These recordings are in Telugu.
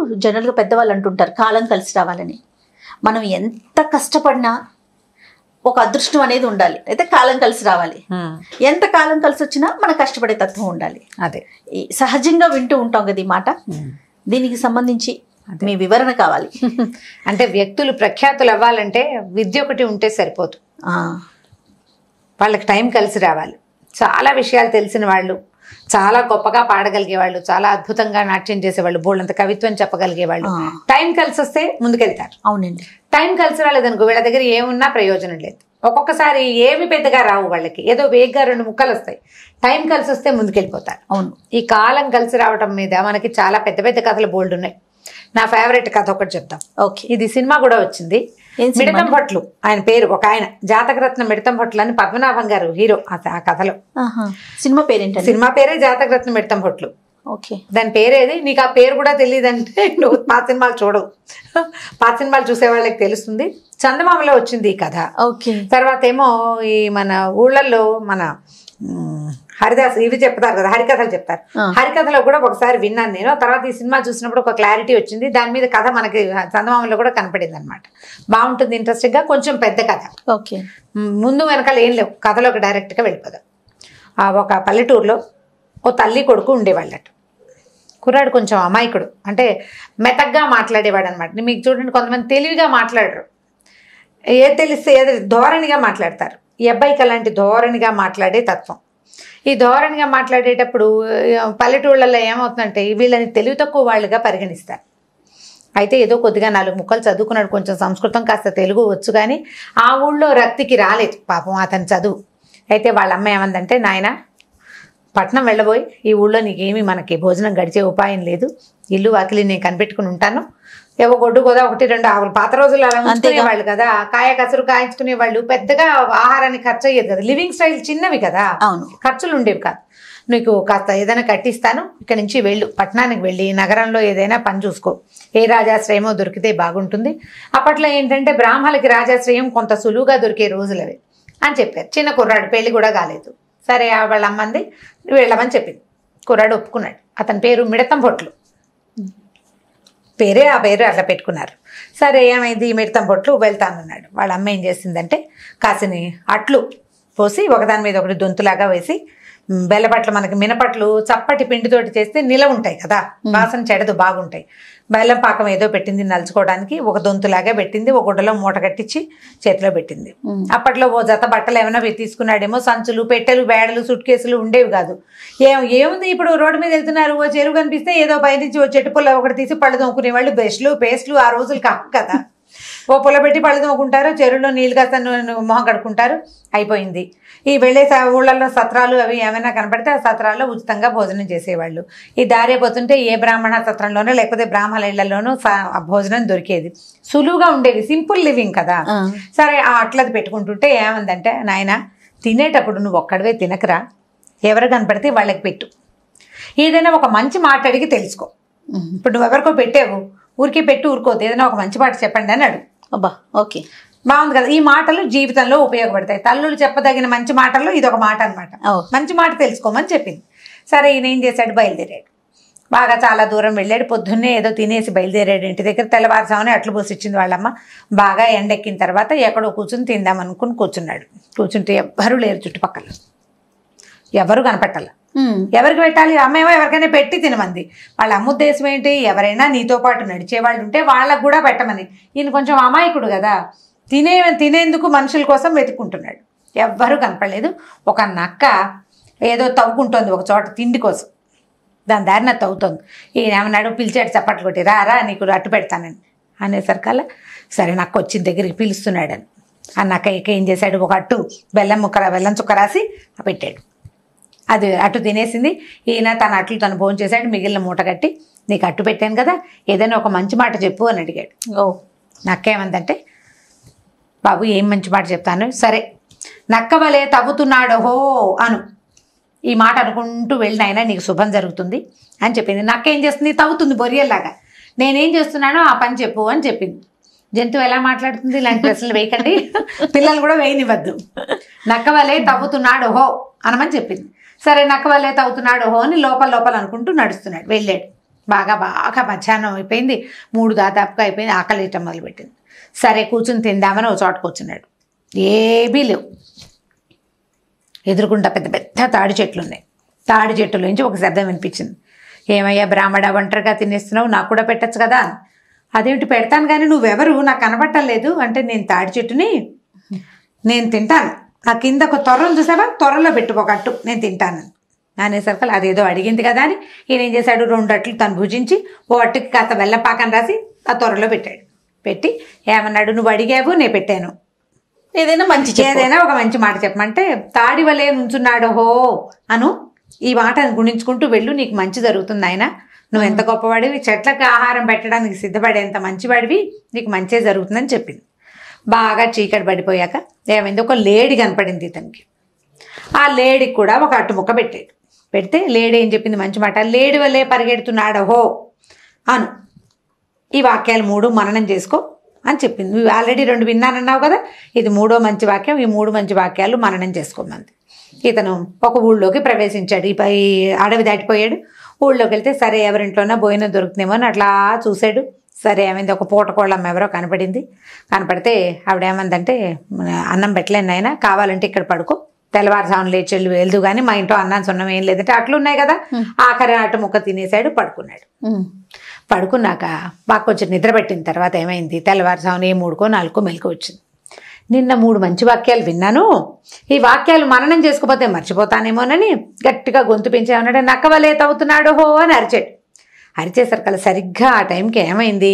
జనరల్గా పెద్దవాళ్ళు అంటుంటారు కాలం కలిసి రావాలని మనం ఎంత కష్టపడినా ఒక అదృష్టం అనేది ఉండాలి అయితే కాలం కలిసి రావాలి ఎంత కాలం కలిసి వచ్చినా మన కష్టపడే తత్వం ఉండాలి అదే ఈ సహజంగా వింటూ ఉంటాం కదా ఈ మాట దీనికి సంబంధించి మీ వివరణ కావాలి అంటే వ్యక్తులు ప్రఖ్యాతులు అవ్వాలంటే విద్య ఒకటి ఉంటే సరిపోదు ఆ, వాళ్ళకి టైం కలిసి రావాలి చాలా విషయాలు తెలిసిన వాళ్ళు చాలా గొప్పగా పాడగలిగే వాళ్ళు చాలా అద్భుతంగా నాట్యం చేసేవాళ్ళు బోళ్ళంత కవిత్వం చెప్పగలిగే వాళ్ళు ఆ. టైం కలిసి వస్తే ముందుకెళ్తారు అవునండి టైం కలిసి రాలేదనుకో వీళ్ళ దగ్గర ఏమున్నా ప్రయోజనం లేదు ఒక్కొక్కసారి ఏమి పెద్దగా రావు వాళ్ళకి ఏదో వేగ్గా రెండు ముక్కలు వస్తాయి టైం కలిసి వస్తే ముందుకెళ్ళిపోతారు అవును ఈ కాలం కలిసి రావటం మీద మనకి చాలా పెద్ద పెద్ద కథలు బోల్డ్ ఉన్నాయి నా ఫేవరెట్ కథ ఒకటి చెప్తాం ఓకే ఇది సినిమా కూడా వచ్చింది ఏం సినిమా మిడతం భట్లు ఆయన పేరు ఒక ఆయన జాతకరత్న మిడతం భట్లు అని పద్మనాభం గారు హీరో ఆ ఆ కథలో ఆహా. సినిమా పేరేంటండి సినిమా పేరే జాతకరత్న మిడతం భట్లు ఓకే దాని పేరేది నీకు ఆ పేరు కూడా తెలియదంటే నువ్వు పాత సినిమాలు చూడవు పాత సినిమాలు చూసే వాళ్ళకి తెలుస్తుంది చందమామలో వచ్చింది ఈ కథ ఓకే తర్వాత ఏమో ఈ మన ఊళ్ళల్లో మన మ్, హరిదాస్ ఇవి చెప్తారు కదా హరికథలు చెప్తారు ఆ. హరికథలో కూడా ఒకసారి విన్నాను నేను తర్వాత ఈ సినిమా చూసినప్పుడు ఒక క్లారిటీ వచ్చింది దాని మీద కథ మనకి చందమామలో కూడా కనపడింది అనమాట బాగుంటుంది ఇంట్రెస్టింగ్గా కొంచెం పెద్ద కథ ఓకే మ్, ముందు వెనకాల ఏం లేవు కథలోకి డైరెక్ట్గా వెళ్ళిపోదాం ఆ ఒక పల్లెటూరులో ఓ తల్లి కొడుకు ఉండేవాళ్ళట కుర్రాడు కొంచెం అమాయకుడు అంటే మెతగ్గా మాట్లాడేవాడు అనమాట మీకు చూడండి కొంతమంది తెలివిగా మాట్లాడరు ఏ తెలిస్తే ఏది ధోరణిగా మాట్లాడతారు ఈ అబ్బాయికి అలాంటి ధోరణిగా మాట్లాడే తత్వం ఈ ధోరణిగా మాట్లాడేటప్పుడు ఆ, పల్లెటూళ్ళల్లో ఏమవుతుందంటే వీళ్ళని తెలివి తక్కువ వాళ్ళుగా పరిగణిస్తారు అయితే ఏదో కొద్దిగా నాలుగు ముక్కలు చదువుకున్నాడు కొంచెం సంస్కృతం కాస్త తెలుగు వచ్చు కానీ ఆ ఊళ్ళో రక్తికి రాలేదు పాపం అతని చదువు అయితే వాళ్ళ అమ్మ ఏమందంటే నాయన పట్నం వెళ్ళబోయి ఈ ఊళ్ళో నీకేమీ మనకి భోజనం గడిచే ఉపాయం లేదు ఇల్లు వాకిలి నేను కనిపెట్టుకుని ఉంటాను ఏవో గొడ్డు గోదా ఒకటి రెండు ఆవులు పాత రోజుల్లో అలా అంతేగా. వాళ్ళు కదా కాయ కసురు కాయించుకునే వాళ్ళు పెద్దగా ఆహారానికి ఖర్చు అయ్యేది కదా లివింగ్ స్టైల్ చిన్నవి కదా అవును ఖర్చులు ఉండేవి కాదు నీకు కాస్త ఏదైనా కట్టిస్తాను ఇక్కడి నుంచి వెళ్ళు పట్టణానికి వెళ్ళి నగరంలో ఏదైనా పని చూసుకో ఏ రాజాశ్రయమో దొరికితే బాగుంటుంది అప్పట్లో ఏంటంటే బ్రాహ్మలకి రాజాశ్రయం కొంత సులువుగా దొరికే రోజులు అవి అని చెప్పారు చిన్న కుర్రాడు పెళ్లి కూడా కాలేదు సరే ఆ వాళ్ళ అమ్మంది వెళ్ళమని చెప్పింది కుర్రాడు ఒప్పుకున్నాడు అతని పేరు మిడతం పొట్లు పేరే ఆ పేరు అట్లా పెట్టుకున్నారు సరే ఏమైంది మిడతం పొట్లు వెళ్తానన్నాడు వాళ్ళ అమ్మ ఏం చేసిందంటే కాసిని అట్లు పోసి ఒకదాని మీద ఒకటి దొంతులాగా వేసి మ్, బెల్లపట్లు మనకి మినపట్లు చప్పటి పిండితోటి చేస్తే నిలవ ఉంటాయి కదా వాసన చెడదు బాగుంటాయి బెల్లం పాకం ఏదో పెట్టింది నలుచుకోవడానికి ఒక దొంతులాగా పెట్టింది ఒక గుడ్డలో మూట కట్టించి చేతిలో పెట్టింది మ్. అప్పట్లో ఓ జత బట్టలు ఏమైనా పెట్టి తీసుకున్నాడేమో సంచులు పెట్టెలు బేడలు సుట్ కేసులు ఉండేవి కాదు ఏం ఏముంది ఇప్పుడు రోడ్డు మీద వెళ్తున్నారు ఓ చెరువు కనిపిస్తే ఏదో పైనుంచి ఓ చెట్టు పుల్ల ఒకటి తీసి పళ్ళు తోముకునే వాళ్ళు బ్రష్లు పేస్ట్లు ఆ రోజులు కావు కదా ఓ పుల్ల పెట్టి పళ్ళు తోముకుంటారు చెరువులో నీళ్ళు కాస్త ను- ను- మొహం కడుక్కుంటారు అయిపోయింది ఈ వెళ్ళే స- ఊళ్ళల్లో సత్రాలు అవి ఏమైనా కనపడితే ఆ సత్రాల్లో ఉచితంగా భోజనం చేసేవాళ్ళు ఈ దారే పోతుంటే ఏ బ్రాహ్మణ సత్రంలోనో లేకపోతే బ్రాహ్మణ ఇళ్లలోనో స- ఆ భోజనం దొరికేది సులువుగా ఉండేది సింపుల్ లివింగ్ కదా ఆ. సరే ఆ అట్లది పెట్టుకుంటుంటే ఏమందంటే నాయన తినేటప్పుడు నువ్వు ఒక్కడివే తినకరా ఎవరు కనపడితే వాళ్ళకి పెట్టు ఏదైనా ఒక మంచి మాట అడిగి తెలుసుకో మ్మ్. ఇప్పుడు నువ్వు ఎవరికో పెట్టావు ఊరికే పెట్టి ఊరుకోవద్దు ఏదైనా ఒక మంచి మాట చెప్పండి అని అడుగు అబ్బా ఓకే బాగుంది కదా ఈ మాటలు జీవితంలో ఉపయోగపడతాయి తల్లులు చెప్పదగిన మంచి మాటల్లో ఇది ఒక మాట అనమాట ఓ. మంచి మాట తెలుసుకోమని చెప్పింది సరే ఈయన ఏం చేశాడు బయలుదేరాడు బాగా చాలా దూరం వెళ్ళాడు పొద్దున్నే ఏదో తినేసి బయలుదేరాడు ఇంటి దగ్గర తెల్లవారుజామునే అట్లు పోసిచ్చింది వాళ్ళమ్మ బాగా ఎండెక్కిన తర్వాత ఎక్కడో కూర్చుని తిందాం అనుకుని కూర్చున్నాడు కూర్చుంటే ఎవ్వరూ లేరు చుట్టుపక్కల ఎవరు కనపట్టాల మ్మ్. ఎవరికి పెట్టాలి అమ్మేమో ఎవరికైనా పెట్టి తినమంది వాళ్ళ అమ్మ ఉద్దేశం ఏంటి ఎవరైనా నీతో పాటు నడిచే వాళ్ళు ఉంటే వాళ్ళకు కూడా పెట్టమని ఈయన కొంచెం అమాయకుడు కదా తినే తినేందుకు మనుషుల కోసం వెతుక్కుంటున్నాడు ఎవ్వరూ కనపడలేదు ఒక నక్క ఏదో తవ్వుకుంటోంది ఒక చోట తిండి కోసం దాని దారిన తవ్వుతోంది ఈయన ఏమన్నాడు పిలిచాడు చప్పట్లు కొట్టి రా రా నీకు అట్టు పెడతానని అనేసరికల్లా సరే నక్క వచ్చిన దగ్గరికి పిలుస్తున్నాడని ఆ నక్క ఇక ఏం చేశాడు ఒక అట్టు బెల్లం ముక్క బెల్లం చుక్క రాసి పెట్టాడు అది అటు తినేసింది ఈయన తన అట్లు తను భోజనం చేశాడు మిగిలిన మూట కట్టి నీకు అట్టు పెట్టాను కదా ఏదైనా ఒక మంచి మాట చెప్పు అని అడిగాడు ఓ నక్కేమందంటే బాబు ఏం మంచి మాట చెప్తాను సరే నక్క వలే తవ్వుతున్నాడు హో అను ఈ మాట అనుకుంటూ వెళ్ళినైనా నీకు శుభం జరుగుతుంది అని చెప్పింది నక్క ఏం చేస్తుంది తవ్వుతుంది బొరియల్లాగా నేనేం చేస్తున్నానో ఆ పని చెప్పు అని చెప్పింది జంతువు ఎలా మాట్లాడుతుంది ఇలాంటి ప్రశ్నలు వేయకండి పిల్లలు కూడా వేయనివ్వద్దు నక్క వలే తవ్వుతున్నాడు హో అనమని చెప్పింది సరే నక్క వలే తవ్వుతున్నాడు హో అని లోపల లోపల అనుకుంటూ నడుస్తున్నాడు వెళ్ళాడు బాగా బాగా మధ్యాహ్నం అయిపోయింది మూడు దాదాపుగా అయిపోయింది ఆకలి వేయటం మొదలుపెట్టింది సరే కూర్చుని తిందామని ఒక చోట కూర్చున్నాడు ఏమీ లేవు ఎదురుకుంటా పెద్ద పెద్ద తాడి చెట్లు ఉన్నాయి తాడి చెట్టు నుంచి ఒక శబ్దం వినిపించింది ఏమయ్యా బ్రాహ్మణ ఒంటరిగా తినేస్తున్నావు నాకు కూడా పెట్టచ్చు కదా అదేమిటి పెడతాను కానీ నువ్వెవరు నాకు కనబట్టలేదు అంటే నేను తాడి చెట్టుని నేను తింటాను ఆ కింద ఒక తొర్రను చూసావా తొర్రలో పెట్టు ఒక అట్టు నేను తింటాను అనేసరికి అదేదో అడిగింది కదా అని ఈయన ఏం చేశాడు రెండు అట్లు తను భుజించి ఓ అట్టుకి కాస్త బెల్లపాకం రాసి ఆ తొర్రలో పెట్టాడు పెట్టి ఏమన్నాడు నువ్వు అడిగావు నేను పెట్టాను ఏదైనా మంచి చెప్పు. ఏదైనా ఒక మంచి మాట చెప్పమంటే తాడి వలే నుంచున్నాడు హో అను ఈ మాటను గుణించుకుంటూ వెళ్ళు నీకు మంచి జరుగుతుంది ఆయన నువ్వు ఎంత గొప్పవాడివి చెట్లకు ఆహారం పెట్టడానికి సిద్ధపడేంత మంచివాడివి నీకు మంచే జరుగుతుందని చెప్పింది బాగా చీకటి పడిపోయాక ఏమైంది ఒక లేడి కనపడింది ఇతనికి ఆ లేడికి కూడా ఒక అట్టు ముక్క పెట్టాడు పెడితే లేడి ఏం చెప్పింది మంచి మాట లేడి వల్లే పరిగెడుతున్నాడు హో అను ఈ వాక్యాలు మూడు మననం చేసుకో అని చెప్పింది నువ్వు ఆల్రెడీ రెండు విన్నానన్నావు కదా ఇది మూడో మంచి వాక్యం ఈ మూడు మంచి వాక్యాలు మననం చేసుకోమంది ఇతను ఒక ఊళ్ళోకి ప్రవేశించాడు ఈ పై అడవి దాటిపోయాడు ఊళ్ళోకి వెళ్తే సరే ఎవరింట్లోనా భోజనం దొరుకుతుందేమో అని అట్లా చూశాడు సరే ఏమైంది ఒక పూట కోళ్ళమ్మ ఎవరో కనపడింది కనపడితే ఆవిడ ఏమందంటే అన్నం పెట్టలేను నాయన కావాలంటే ఇక్కడ పడుకో తెల్లవారుజామున లేచి వెళ్ళి వెళ్దు కానీ మా ఇంట్లో అన్నం సున్నం ఏం లేదంటే అట్లు ఉన్నాయి కదా ఆఖరి అటు ముక్క తినేసాడు పడుకున్నాడు ఉమ్. పడుకున్నాక బాగా కొంచెం నిద్ర పెట్టిన తర్వాత ఏమైంది తెల్లవారుజామున ఏ మూడుకో నాలుగో మెలకు వచ్చింది నిన్న మూడు మంచి వాక్యాలు విన్నాను ఈ వాక్యాలు మననం చేసుకోపోతే మర్చిపోతానేమోనని గట్టిగా గొంతు పెంచేమన్నాడు నక్కవలే తవ్వుతున్నాడు హో అని అరిచాడు అరిచేసరికల్లా సరిగ్గా ఆ టైంకి ఏమైంది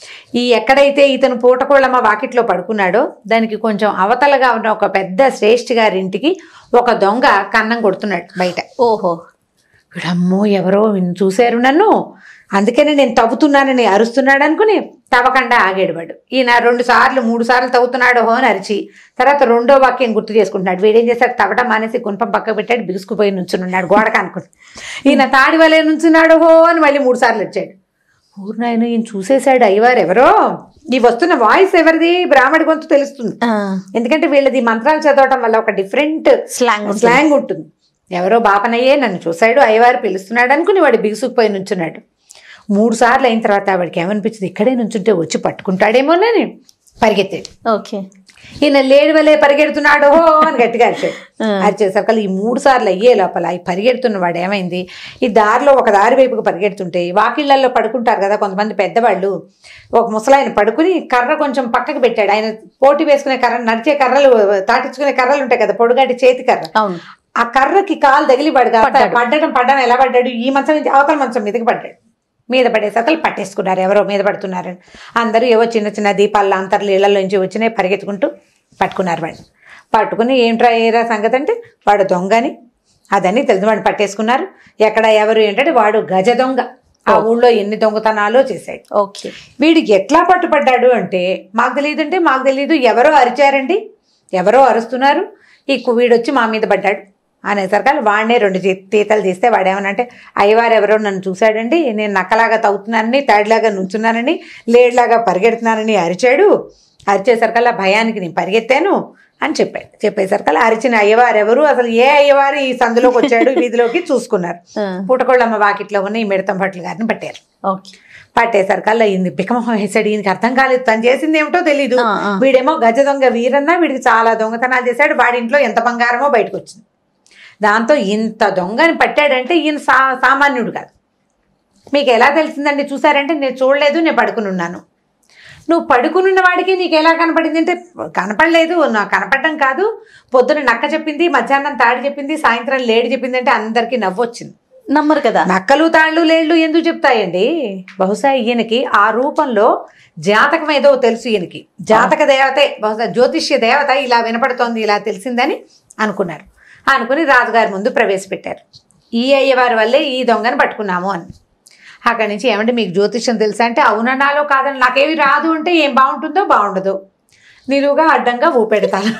ఈ ఎక్కడైతే ఇతను పూటకోళ్ళమ్మ వాకిట్లో పడుకున్నాడో దానికి కొంచెం అవతలగా ఉన్న ఒక పెద్ద శ్రేష్ఠి గారింటికి ఒక దొంగ కన్నం కొడుతున్నాడు బయట ఓహో వీడమ్మో ఎవరో విన్- చూశారు నన్ను అందుకనే నేను తవ్వుతున్నానని అరుస్తున్నాడు అనుకుని తవ్వకుండా ఆగాడు వాడు ఈయన రెండు సార్లు మూడు సార్లు తవ్వుతున్నాడు హో అని అరిచి తర్వాత రెండో వాక్యం గుర్తు చేసుకుంటున్నాడు వీడేం చేశాడు తవ్వడం మానేసి గుంపం పక్క పెట్టాడు బిగుసుకుపోయి నుంచున్నాడు గోడకు అనుకుని ఈయన తాడి వలే నుంచున్నాడు హో అని మళ్ళీ మూడు సార్లు వచ్చాడు ఊరినాయన ఈయన చూసేశాడు అయ్యవారు ఎవరో ఈ వస్తున్న వాయిస్ ఎవరిది బ్రాహ్మడి గొంతు తెలుస్తుంది ఆ, ఎందుకంటే వీళ్ళది మంత్రాలు చదవటం వల్ల ఒక డిఫరెంట్ స్లాంగ్ ఉంటుంది. స్లాంగ్ ఉంటుంది ఎవరో బాపనయ్యే నన్ను చూశాడు అయ్యవారు పిలుస్తున్నాడు అనుకుని వాడు బిగుసుకుపోయి నుంచున్నాడు మూడు సార్లు అయిన తర్వాత వాడికి ఏమనిపించింది ఇక్కడే నుంచుంటే వచ్చి పట్టుకుంటాడేమోనని పరిగెత్తాడు ఓకే ఈయన లేడు వలే పరిగెడుతున్నాడు హో అని గట్టిగా అరిచాడు అరిచేసరికి ఈ మూడు సార్లు అయ్యే లోపల ఈ పరిగెడుతున్న వాడు ఏమైంది ఈ దారిలో ఒక దారి వైపుకు పరిగెడుతుంటే వాకిళ్లలో పడుకుంటారు కదా కొంతమంది పెద్దవాళ్ళు ఒక ముసలాయన పడుకుని కర్ర కొంచెం పక్కకు పెట్టాడు ఆయన పోటీ వేసుకునే కర్ర నడిచే కర్రలు తాటించుకునే కర్రలు ఉంటాయి కదా పొడుగాటి చేతి కర్ర అవును ఆ కర్రకి కాలు తగిలి పడగా పడ్డాడు. పడ్డడం పడ్డం ఎలా పడ్డాడు ఈ మంచం నుంచి అవతల మంచం మీదకి పడ్డాడు మీద పడేసరికి పట్టేసుకున్నారు ఎవరో మీద పడుతున్నారని అందరూ ఏవో చిన్న చిన్న దీపాల అంతర్లు ఇళ్లలోంచి వచ్చినాయి పరిగెత్తుకుంటూ పట్టుకున్నారు వాడిని పట్టుకుని ఏంట్రా ఏరా సంగతి అంటే వాడు దొంగని అదని తెలిసి వాడిని పట్టేసుకున్నారు ఎక్కడ ఎవరు ఏంటంటే వాడు గజ దొంగ ఆ ఊళ్ళో ఎన్ని దొంగతనాలు చేశాడు ఓకే వీడికి ఎట్లా పట్టుపడ్డాడు అంటే మాకు తెలియదంటే మాకు తెలియదు ఎవరో అరిచారండి ఎవరో అరుస్తున్నారు ఈ కు- వీడొచ్చి మా మీద పడ్డాడు అనేసరికి వాడినే రెండు చే- తీతలు తీస్తే వాడేమనంటే అయ్యవారు ఎవరో నన్ను చూశాడండి నేను నక్కలాగా తవ్వుతున్నానని తాడిలాగా నుంచున్నానని లేడ్లాగా పరిగెడుతున్నానని అరిచాడు అరిచేసరికల్లా భయానికి నేను పరిగెత్తాను అని చెప్పాడు చెప్పేసరికల్లా అరిచిన అయ్యవారు ఎవరు అసలు ఏ అయ్యవారు ఈ సందులోకి వచ్చాడు వీధిలోకి చూసుకున్నారు ఆ, పూటకోళ్ళమ్మ వాకిట్లో ఉన్న ఈ మిడతం భట్ల గారిని పట్టారు ఓకే పట్టేసరికల్లా ఈయన బికమొహం వేసాడు ఈయనకి అర్థం కాలేదు తను చేసింది ఏమిటో తెలీదు ఆ, ఆ. వీడేమో గజ దొంగ వీరన్న వీడికి చాలా దొంగతనాలు చేశాడు వాడి ఇంట్లో ఎంత బంగారమో బయటకు వచ్చింది దాంతో ఇంత దొంగని పట్టాడంటే ఈయన సా సామాన్యుడు కాదు మీకు ఎలా తెలిసిందండి చూసారంటే నేను చూడలేదు నేను పడుకుని ఉన్నాను నువ్వు పడుకునున్న వాడికి నీకు ఎలా కనపడింది అంటే కనపడలేదు నాకు కనపడడం కాదు పొద్దున నక్క చెప్పింది మధ్యాహ్నం తాడి చెప్పింది సాయంత్రం లేడి చెప్పింది అంటే అందరికీ నవ్వు వచ్చింది నమ్మరు కదా నక్కలు తాళ్ళు లేళ్ళు ఎందుకు చెప్తాయండి బహుశా ఈయనకి ఆ రూపంలో జాతకం ఏదో తెలుసు ఈయనకి జాతక దేవతే బహుశా జ్యోతిష్య దేవత ఇలా వినపడుతోంది ఇలా తెలిసిందని అనుకున్నారు అనుకుని రాజుగారి ముందు ప్రవేశపెట్టారు ఈ అయ్యవారి వల్లే ఈ దొంగని పట్టుకున్నాము అని అక్కడి నుంచి ఏమంటే మీకు జ్యోతిష్యం తెలుసా అంటే అవునన్నాలో కాదని నాకేమి రాదు అంటే ఏం బాగుంటుందో బాగుండదు నిలువుగా అడ్డంగా ఊపెడతాను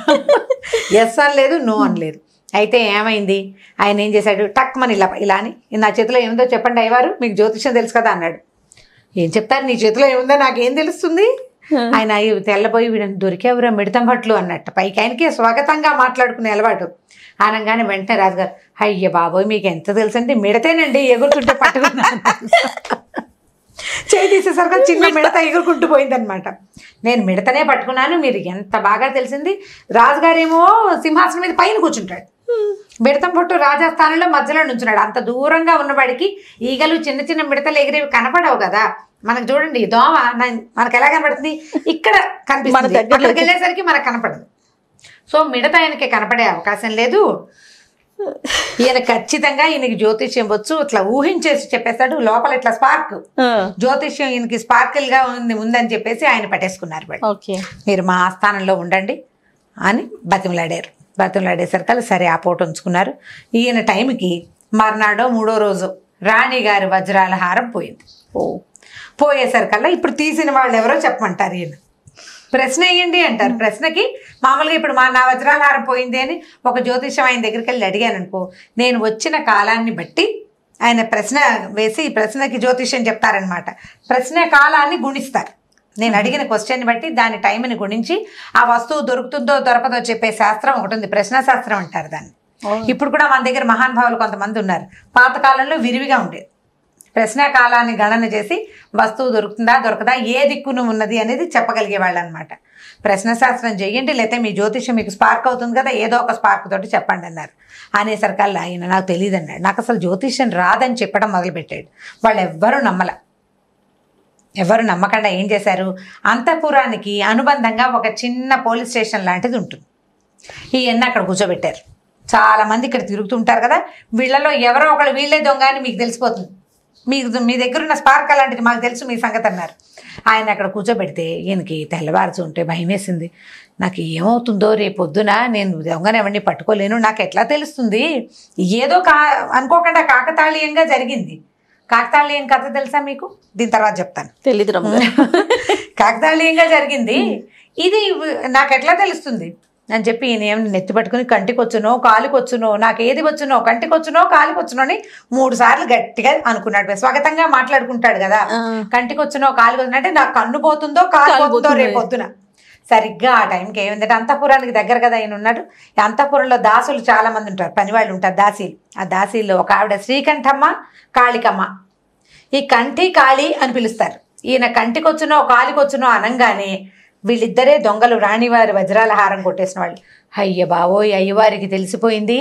ఎస్ అని లేదు నో అని లేదు అయితే ఏమైంది ఆయన ఏం చేశాడు టక్ మన ఇలా ఇలా అని నా చేతిలో ఏముందో చెప్పండి అయ్యవారు మీకు జ్యోతిష్యం తెలుసు కదా అన్నాడు ఏం చెప్తారు నీ చేతిలో ఏముందో నాకేం తెలుస్తుంది ఆయన అయ్యి తెల్లబోయి వీడని దొరికేవరా మిడతం భట్లు అన్నట్టు పైకి ఆయనకి స్వాగతంగా మాట్లాడుకునే అలవాటు అనగానే వెంటనే రాజుగారు అయ్య బాబోయ్ మీకు ఎంత తెలుసండి మిడతేనండి ఎగురుతుంటే పట్టుకున్నాను చేయి తీసేసరికి చిన్న మిడత ఎగురుకుంటూ పోయిందనమాట నేను మిడతనే పట్టుకున్నాను మీరు ఎంత బాగా తెలిసింది రాజుగారేమో సింహాసనం మీద పైన కూర్చుంటాడు మిడతం పొట్టు రాజస్థానంలో మధ్యలో నుంచున్నాడు అంత దూరంగా ఉన్నవాడికి ఈగలు చిన్న చిన్న మిడతలు ఎగిరేవి కనపడవు కదా మనకు చూడండి ఈ దోమ మన- మనకు ఎలా కనపడుతుంది ఇక్కడ కనిపిస్తుంది దగ్గరలో అక్కడికి వెళ్ళేసరికి మనకు కనపడదు సో మిడత ఆయనకి కనపడే అవకాశం లేదు ఈయన ఖచ్చితంగా ఈయనకి జ్యోతిష్యం వచ్చు ఇట్లా ఊహించేసి చెప్పేస్తాడు లోపల ఇట్లా స్పార్క్ ఆ, జ్యోతిష్యం ఈయనకి స్పార్కిల్ గా ఉంది ఉందని చెప్పేసి ఆయన పట్టేసుకున్నారు వాళ్ళు ఓకే మీరు మా ఆస్థానంలో ఉండండి అని బతిమలాడారు బతిమలాడేసరికి సరే ఆ పూట ఉంచుకున్నారు ఈయన టైంకి మర్నాడో మూడో రోజు రాణి గారి వజ్రాల హారం పోయింది ఓ పోయేసరికల్లా ఇప్పుడు తీసిన వాళ్ళు ఎవరో చెప్పమంటారు ఈయన ప్రశ్న వేయండి అంటారు ప్రశ్నకి మామూలుగా ఇప్పుడు మా నా వజ్రాల హారం పోయింది అని ఒక జ్యోతిషం ఆయన దగ్గరికి వెళ్ళి అడిగాను అనుకో నేను వచ్చిన కాలాన్ని బట్టి ఆయన ప్రశ్న వేసి ఈ ప్రశ్నకి జ్యోతిష్యం చెప్తారనమాట ప్రశ్న కాలాన్ని గుణిస్తారు నేను అడిగిన క్వశ్చన్ బట్టి దాని టైంని గుణించి ఆ వస్తువు దొరుకుతుందో దొరకదో చెప్పే శాస్త్రం ఒకటి ఉంది ప్రశ్న శాస్త్రం అంటారు దాన్ని ఇప్పుడు కూడా మన దగ్గర మహానుభావులు కొంతమంది ఉన్నారు పాతకాలంలో విరివిగా ఉండేది ప్రశ్న కాలాన్ని గణన చేసి వస్తువు దొరుకుతుందా దొరకదా ఏ దిక్కును ఉన్నది అనేది చెప్పగలిగేవాళ్ళు అనమాట ప్రశ్నశాస్త్రం చేయండి లేకపోతే మీ జ్యోతిషం మీకు స్పార్క్ అవుతుంది కదా ఏదో ఒక స్పార్క్ తోటి చెప్పండి అన్నారు అనేసరికల్లా ఆయన నాకు తెలియదు అన్నాడు నాకు అసలు జ్యోతిష్యం రాదని చెప్పడం మొదలుపెట్టాడు వాళ్ళు ఎవ్వరూ నమ్మల ఎవరు నమ్మకుండా ఏం చేశారు అంతఃపురానికి అనుబంధంగా ఒక చిన్న పోలీస్ స్టేషన్ లాంటిది ఉంటుంది ఈయన్ని అక్కడ కూర్చోబెట్టారు చాలా మంది ఇక్కడ తిరుగుతుంటారు కదా వీళ్ళలో ఎవరో ఒకళ్ళు వీళ్ళే దొంగ అని మీకు తెలిసిపోతుంది మీకు మీ దగ్గర ఉన్న స్పార్క్ అలాంటిది మాకు తెలుసు మీ సంగతి అన్నారు ఆయన అక్కడ కూర్చోబెడితే ఈయనకి తెల్లవారుచు ఉంటే భయం వేసింది నాకు ఏమవుతుందో రేపు పొద్దున నేను దొంగనెవరిని పట్టుకోలేను నాకు ఎట్లా తెలుస్తుంది ఏదో కా అనుకోకుండా కాకతాళీయంగా జరిగింది కాకతాళీయం కథ తెలుసా మీకు దీని తర్వాత చెప్తాను తెలీదు రమ్మగారు కాకతాళీయంగా జరిగింది ఇది నాకు ఎట్లా తెలుస్తుంది అని చెప్పి ఈయన ఏమి నెత్తి పట్టుకుని కంటికి వచ్చునో కాలికి వచ్చునో నాకు ఏది వచ్చునో కంటికి వచ్చునో కాలికి వచ్చునో అని మూడు సార్లు గట్టిగా అనుకున్నాడు స్వాగతంగా మాట్లాడుకుంటాడు కదా ఆ. కంటికి వచ్చునో కాలికి వచ్చునో అంటే నాకు కన్ను పోతుందో కాలు కాలు పోతుందో పోతుందో. రేపు పొద్దున సరిగ్గా ఆ టైంకి ఏమిందంటే అంతఃపురానికి దగ్గర కదా ఆయన ఉన్నాడు ఈ అంతఃపురంలో దాసులు చాలా మంది ఉంటారు పనివాళ్ళు ఉంటారు దాసీలు ఆ దాసీల్లో ఒక ఆవిడ శ్రీకంఠమ్మ కాళికమ్మ ఈ కంటి కాళి అని పిలుస్తారు ఈయన కంటికొచ్చునో కాలికొచ్చునో అనంగానే వీళ్ళిద్దరే దొంగలు రాణివారి వజ్రాల హారం కొట్టేసిన వాళ్ళు అయ్య బావోయ్ అయ్యవారికి తెలిసిపోయింది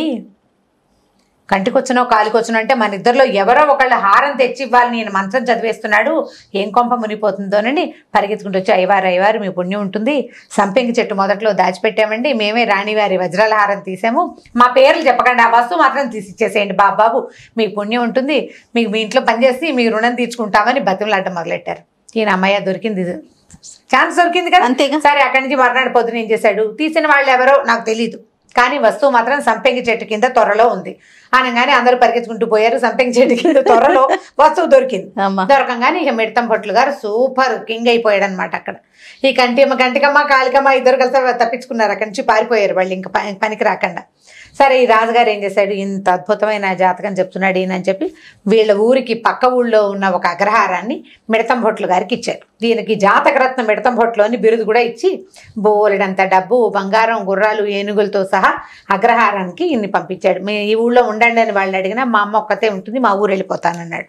కంటికొచ్చునో కాలికొచ్చునో అంటే మన ఇద్దరిలో ఎవరో ఒకళ్ళ హారం తెచ్చి ఇవ్వాలి నేను మంత్రం చదివేస్తున్నాడు ఏం కొంప మునిపోతుందోనని పరిగెత్తుకుంటూ వచ్చి అయ్యవారు అయ్యవారు మీ పుణ్యం ఉంటుంది సంపెంగి చెట్టు మొదట్లో దాచిపెట్టామండి మేమే రాణివారి వజ్రాల హారం తీసాము మా పేర్లు చెప్పకండి ఆ వస్తువు మాత్రం తీసి ఇచ్చేసేయండి బాబు బాబు మీకు పుణ్యం ఉంటుంది మీకు మీ ఇంట్లో పనిచేసి మీ రుణం తీర్చుకుంటామని బతిమలాడటం మొదలెట్టారు ఈయన అమ్మయ్య దొరికింది ఛాన్స్ దొరికింది కదా అంతేగా. సరే అక్కడి నుంచి మర్నాడు పొద్దున ఏం చేశాడు తీసిన వాళ్ళు ఎవరో నాకు తెలియదు కానీ వస్తువు మాత్రం సంపెంగి చెట్టు కింద త్వరలో ఉంది అనగానే అందరూ పరిగెత్తుకుంటూ పోయారు సంపెంగి చెట్టు కింద త్వరలో వస్తువు దొరికింది అమ్మా దొరకంగానే ఇక మిడతం భట్లు గారు సూపర్ కింగ్ అయిపోయాడు అనమాట అక్కడ ఈ కంటిమ్మ కంటికమ్మ కాలికమ్మ ఇద్దరు కలిసి తప్పించుకున్నారు అక్కడి నుంచి పారిపోయారు వాళ్ళు ఇంకా పని- పనికి రాకుండా సరే ఈ రాజుగారు ఏం చేశాడు ఇంత అద్భుతమైన జాతకం చెప్తున్నాడు ఈయన అని చెప్పి వీళ్ళ ఊరికి పక్క ఊళ్ళో ఉన్న ఒక అగ్రహారాన్ని మిడతం భొట్లు గారికి ఇచ్చారు దీనికి జాతకరత్న మిడతం భొట్లు అని బిరుదు కూడా ఇచ్చి బోలెడంత డబ్బు బంగారం గుర్రాలు ఏనుగులతో సహా అగ్రహారానికి ఇన్ని పంపించాడు మీ ఈ ఊళ్ళో ఉండండి అని వాళ్ళని అడిగినా మా అమ్మ ఒక్కతే ఉంటుంది మా ఊరు వెళ్ళిపోతానన్నాడు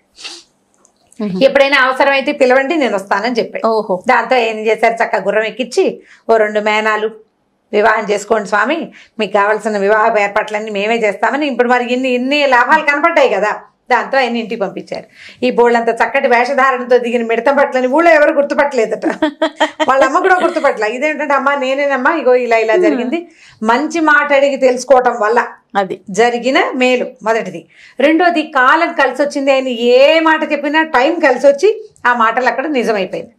ఎప్పుడైనా అవసరమైతే పిలవండి నేను వస్తానని చెప్పాడు ఓహో దాంతో ఏం చేశారు చక్కగా గుర్రం ఎక్కించి ఓ రెండు మేనాలు వివాహం చేసుకోండి స్వామి మీకు కావాల్సిన వివాహ ఏర్పాట్లన్నీ మేమే చేస్తామని ఇప్పుడు మరి ఇన్ని ఇన్ని లాభాలు కనపడ్డాయి కదా దాంతో ఆయన ఇంటికి పంపించారు ఈ బోళ్ళంత చక్కటి వేషధారణతో దిగిన మిడతం పట్లని ఊళ్ళో ఎవరు గుర్తుపట్టలేదట వాళ్ళ అమ్మ కూడా గుర్తుపట్టలే ఇదేంటంటే అమ్మ నేనేనమ్మా ఇగో ఇలా ఇలా జరిగింది మంచి మాట అడిగి తెలుసుకోవటం వల్ల అది జరిగిన మేలు మొదటిది రెండోది కాలం కలిసి వచ్చింది ఆయన ఏ మాట చెప్పినా టైం కలిసి వచ్చి ఆ మాటలు అక్కడ నిజమైపోయింది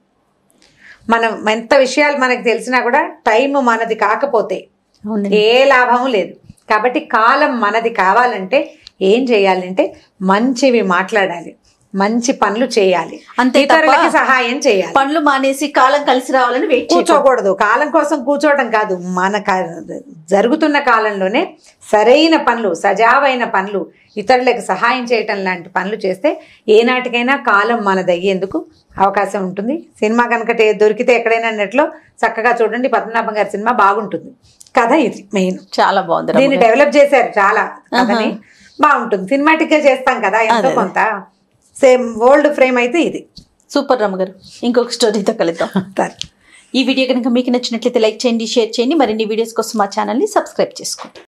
మనం ఎంత విషయాలు మనకు తెలిసినా కూడా టైం మనది కాకపోతే అవునండి ఏ లాభము లేదు కాబట్టి కాలం మనది కావాలంటే ఏం చేయాలంటే మంచివి మాట్లాడాలి మంచి పనులు చేయాలి అంతే తప్ప ఇతరులకి సహాయం చేయాలి పనులు మానేసి కాలం కలిసి రావాలని వెయిట్ చేయకూడదు కూర్చోకూడదు కాలం కోసం కూర్చోవడం కాదు మన కా- జరుగుతున్న కాలంలోనే సరైన పనులు సజావైన పనులు ఇతరులకు సహాయం చేయటం లాంటి పనులు చేస్తే ఏనాటికైనా కాలం మనదయ్యేందుకు అవకాశం ఉంటుంది సినిమా కనుక టే- దొరికితే ఎక్కడైనా నెట్లో చక్కగా చూడండి పద్మనాభం గారి సినిమా బాగుంటుంది కథ ఇది మెయిన్ చాలా బాగుంది దీన్ని రమ్య. డెవలప్ చేశారు చాలా కథని బాగుంటుంది సినిమాటిక్ గా చేస్తాం కదా ఎంతో అదే. కొంత సేమ్ ఓల్డ్ ఫ్రేమ్ అయితే ఇది సూపర్ రమ్మ గారు ఇంకొక స్టోరీతో కలుద్దాం సరే ఈ వీడియో కనుక మీకు నచ్చినట్లయితే లైక్ చేయండి షేర్ చేయండి మరిన్ని వీడియోస్ కోసం మా ఛానల్ని సబ్స్క్రైబ్ చేసుకోండి